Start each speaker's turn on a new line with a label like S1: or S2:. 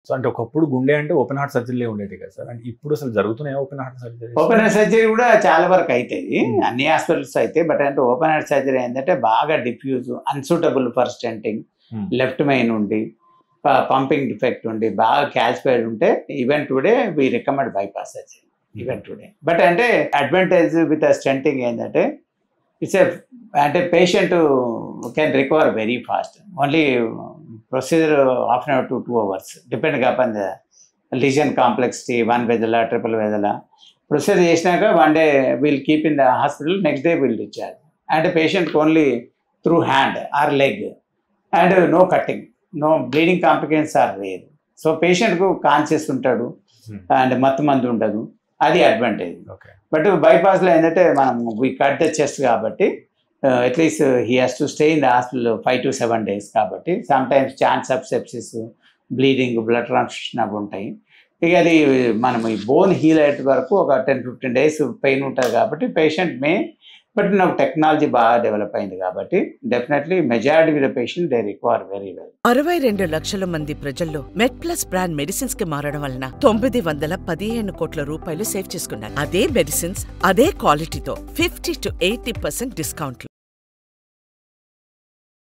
S1: So అంటే ఒకప్పుడు గుండె అంటే ఓపెన్ హార్ట్ సర్జరీ ఉండేది కదా సార్ అంటే ఇప్పుడు అసలు జరుగుతున్నాయా open heart surgery
S2: open heart surgery కూడా చాలా వరకు అవుతాయి
S1: Hmm.
S2: అన్ని హాస్పిటల్స్ అయితే బట్ అంటే ఓపెన్ హార్ట్ సర్జరీ ఏంటంటే బాగా diffuse unsuitable for stenting left main ఉండి పంపింగ్ డిఫెక్ట్ ఉండి బాగా క్యాల్సిఫైడ్ ఉంటే even today we recommend bypass surgery even today but అంటే అడ్వాంటేజ్ విత్ స్టెంటింగ్ ఏంటంటే ఇట్స్ ఏ అంటే patient can recover very fast only procedure half an hour to two hours depend upon the lesion complexity one vessel triple vessel procedure చేసినాక one day will keep in the hospital next day will discharge and పేషెంట్కి only through hand or leg and no cutting no bleeding complications are rare so పేషెంట్కు conscious ఉంటాడు and మత్తు మందు ఉండదు అది advantage
S1: okay
S2: but బైపాస్లో ఏంటంటే మనం వీ కట్ ద చెస్ట్ కాబట్టి at least he has to stay in the hospital five to seven days కాబట్టి sometimes chance of sepsis bleeding blood transfusion అవి ఉంటాయి ఇక అది మనం ఈ బోన్ హీల్ అయ్యే వరకు ఒక టెన్ ఫిఫ్టీన్ డేస్ పెయిన్ ఉంటుంది కాబట్టి పేషెంట్ మే బట్ నాకు టెక్నాలజీ బాగా డెవలప్ అయింది కాబట్టి definitely majority with the patient they require very well
S3: అరవై రెండు లక్షల మంది ప్రజల్లో మెడ్ ప్లస్ బ్రాండ్ మెడిసిన్స్ కి మారడం వలన తొమ్మిది వందల పదిహేను కోట్ల రూపాయలు సేవ్ చేసుకున్నారు అదే మెడిసిన్స్ అదే క్వాలిటీతో ఫిఫ్టీ టు ఎయిటీ పర్సెంట్ డిస్కౌంట్లు